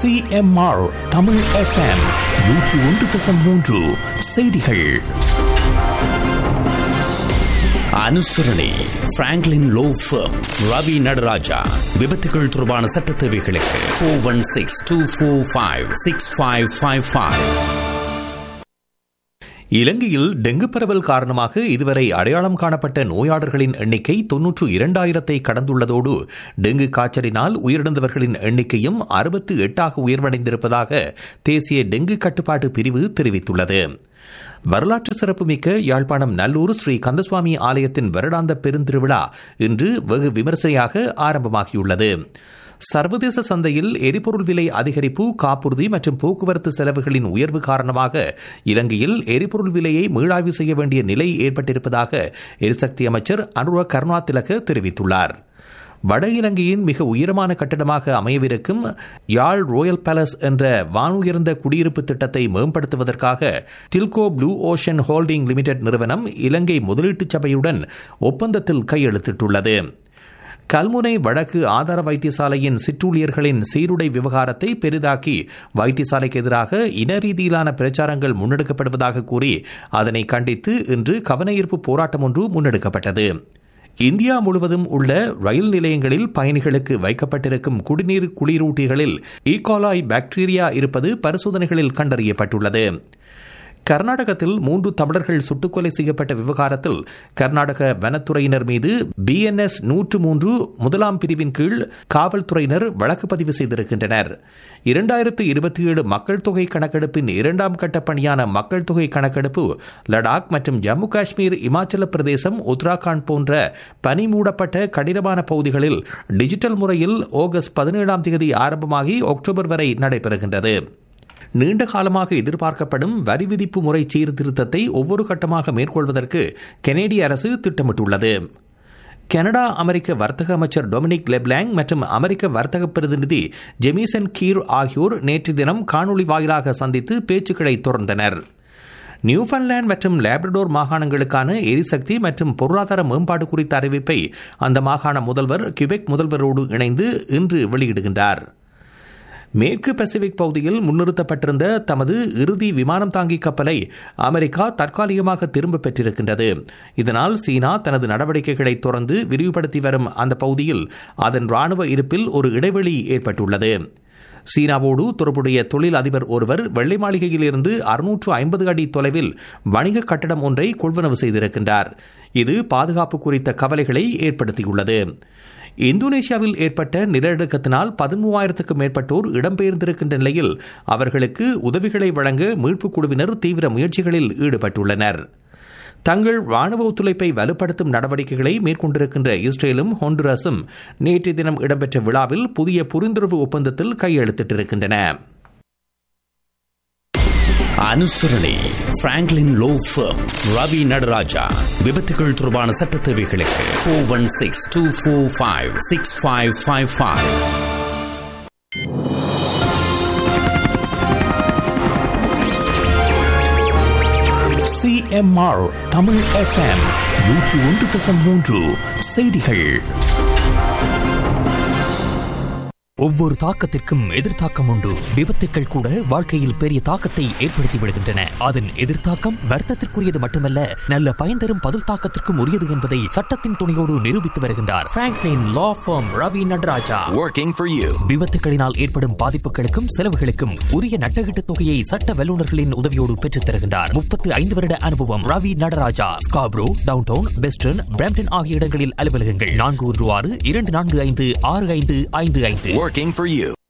CMR Tamil FM நூற்று ஒன்று தசம் மூன்று செய்திகள் அனுசரணை Franklin law firm Ravi Natarajah விபத்துகள் தொடர்பான சட்ட தேவைகளுக்கு four one six two four five six five five five இலங்கையில் டெங்கு பரவல் காரணமாக இதுவரை அடையாளம் காணப்பட்ட நோயாளர்களின் எண்ணிக்கை தொன்னூற்று இரண்டாயிரத்தை கடந்துள்ளதோடு டெங்கு காய்ச்சலினால் உயிரிழந்தவர்களின் எண்ணிக்கையும் அறுபத்து எட்டாக உயர்வடைந்திருப்பதாக தேசிய டெங்கு கட்டுப்பாட்டு பிரிவு தெரிவித்துள்ளது வரலாற்று சிறப்புமிக்க யாழ்ப்பாணம் நல்லூர் ஸ்ரீ கந்தசுவாமி ஆலயத்தின் வருடாந்த பெருந்திருவிழா இன்று வெகு விமர்சையாக ஆரம்பமாகியுள்ளது சர்வதேச சந்தையில் எரிபொருள் விலை அதிகரிப்பு காப்புறுதி மற்றும் போக்குவரத்து செலவுகளின் உயர்வு காரணமாக இலங்கையில் எரிபொருள் விலையை மீளாய்வு செய்ய வேண்டிய நிலை ஏற்பட்டிருப்பதாக எரிசக்தி அமைச்சர் அனுர கருணா திலக தெரிவித்துள்ளார் வட இலங்கையின் மிக உயரமான கட்டடமாக அமையவிருக்கும் யாழ் ரோயல் பேலஸ் என்ற வானுயர்ந்த குடியிருப்பு திட்டத்தை மேம்படுத்துவதற்காக டில்கோ ப்ளூ ஓஷன் ஹோல்டிங் லிமிடெட் நிறுவனம் இலங்கை முதலீட்டு சபையுடன் ஒப்பந்தத்தில் கையெழுத்திட்டுள்ளது கல்முனை வடக்கு ஆதார வைத்தியசாலையின் சிற்றூழியர்களின் சீருடை விவகாரத்தை பெரிதாக்கி வைத்தியசாலைக்கு எதிராக இன ரீதியிலான பிரச்சாரங்கள் முன்னெடுக்கப்படுவதாக கூறி அதனை கண்டித்து இன்று கவனஈர்ப்பு போராட்டம் ஒன்று முன்னெடுக்கப்பட்டது இந்தியா முழுவதும் உள்ள ரயில் நிலையங்களில் பயணிகளுக்கு வைக்கப்பட்டிருக்கும் குடிநீர் குளிரூட்டிகளில் ஈகாலாய் பாக்டீரியா இருப்பது பரிசோதனைகளில் கண்டறியப்பட்டுள்ளது கர்நாடகத்தில் மூன்று தமிழர்கள் சுட்டுக்கொலை செய்யப்பட்ட விவகாரத்தில் கர்நாடக வனத்துறையினர் மீது பிஎன்எஸ் நூற்று மூன்று முதலாம் பிரிவின் கீழ் காவல்துறையினர் வழக்கு பதிவு செய்திருக்கின்றனர் இரண்டாயிரத்து இருபத்தி ஏழு மக்கள் தொகை கணக்கெடுப்பின் இரண்டாம் கட்ட பணியான மக்கள் தொகை கணக்கெடுப்பு லடாக் மற்றும் ஜம்மு காஷ்மீர் இமாச்சல பிரதேசம் உத்தராகண்ட் போன்ற பனி மூடப்பட்ட கடினமான பகுதிகளில் டிஜிட்டல் முறையில் ஆகஸ்ட் பதினேழாம் தேதி ஆரம்பமாகி அக்டோபர் வரை நடைபெறுகின்றது நீண்ட காலமாக எதிர்பார்க்கப்படும் வரி விதிப்பு முறை சீர்திருத்தத்தை ஒவ்வொரு கட்டமாக மேற்கொள்வதற்கு கெனேடிய அரசு திட்டமிட்டுள்ளது கனடா அமெரிக்க வர்த்தக அமைச்சர் டொமினிக் லெப்லாங் மற்றும் அமெரிக்க வர்த்தக பிரதிநிதி ஜெமிசன் கீர் ஆகியோர் நேற்று தினம் காணொலி வாயிலாக சந்தித்து பேச்சுக்களை தொடர்ந்தனர் நியூஃபன்லாந்து மற்றும் லேப்ரடோர் மாகாணங்களுக்கான எரிசக்தி மற்றும் பொருளாதார மேம்பாடு குறித்த அறிவிப்பை அந்த மாகாண முதல்வர் கியூபெக் முதல்வரோடு இணைந்து இன்று வெளியிடுகின்றார் மேற்கு பசிபிக் பகுதியில் முன்னிறுத்தப்பட்டிருந்த தமது இறுதி விமானம் தாங்கி கப்பலை அமெரிக்கா தற்காலிகமாக திரும்ப பெற்றிருக்கின்றது இதனால் சீனா தனது நடவடிக்கைகளை தொடர்ந்து விரிவுபடுத்தி வரும் அந்த பகுதியில் அதன் ராணுவ இருப்பில் ஒரு இடைவெளி ஏற்பட்டுள்ளது சீனாவோடு தொடர்புடைய தொழில் அதிபர் ஒருவர் வெள்ளை மாளிகையில் இருந்து அறுநூற்று ஐம்பது அடி தொலைவில் வணிக கட்டடம் ஒன்றை கொள்வனவு செய்திருக்கின்றார் இது பாதுகாப்பு குறித்த கவலைகளை ஏற்படுத்தியுள்ளது இந்தோனேஷியாவில் ஏற்பட்ட நிலநடுக்கத்தினால் பதிமூவாயிரத்துக்கும் மேற்பட்டோர் இடம்பெயர்ந்திருக்கின்ற நிலையில் அவர்களுக்கு உதவிகளை வழங்க மீட்புக் குழுவினர் தீவிர முயற்சிகளில் ஈடுபட்டுள்ளனர் தங்கள் ராணுவ ஒத்துழைப்பை வலுப்படுத்தும் நடவடிக்கைகளை மேற்கொண்டிருக்கின்ற இஸ்ரேலும் ஹொண்டுரஸும் நேற்றைய தினம் இடம்பெற்ற விழாவில் புதிய புரிந்துணர்வு ஒப்பந்தத்தில் கையெழுத்திட்டிருக்கின்றன அனுசரணை Franklin law firm Ravi Natarajah விபத்துகள் தொடர்பான சட்ட தேவைகளுக்கு four one six two four five six five five five CMR Tamil FM நூற்று ஒன்று தசம் மூன்று செய்திகள் ஒவ்வொரு தாக்கத்திற்கும் எதிர்த்தாக்கம் உண்டு விபத்துக்கள் கூட வாழ்க்கையில் பெரிய தாக்கத்தை ஏற்படுத்தி விடுகின்றன அதன் எதிர்த்தாக்கம் வர்த்தத்திற்குரியது மட்டுமல்ல நல்ல பயன் தரும் பதில் தாக்கத்திற்கும் உரியது என்பதை சட்டத்தின் துணையோடு நிரூபித்து வருகின்றார் Franklin law firm Ravi Natarajah Working for you. விபத்துகளினால் ஏற்படும் பாதிப்புகளுக்கும் செலவுகளுக்கும் உரிய நட்டகீட்டு தொகையை சட்ட வல்லுநர்களின் உதவியோடு பெற்றுத் தருகின்றார் முப்பத்து ஐந்து வருட அனுபவம் Ravi Natarajah Scarborough downtown western Brampton ஆகிய இடங்களில் அலுவலகங்கள் நான்கு ஒன்று ஆறு இரண்டு நான்கு ஐந்து ஆறு ஐந்து ஐந்து ஐந்து Working for you.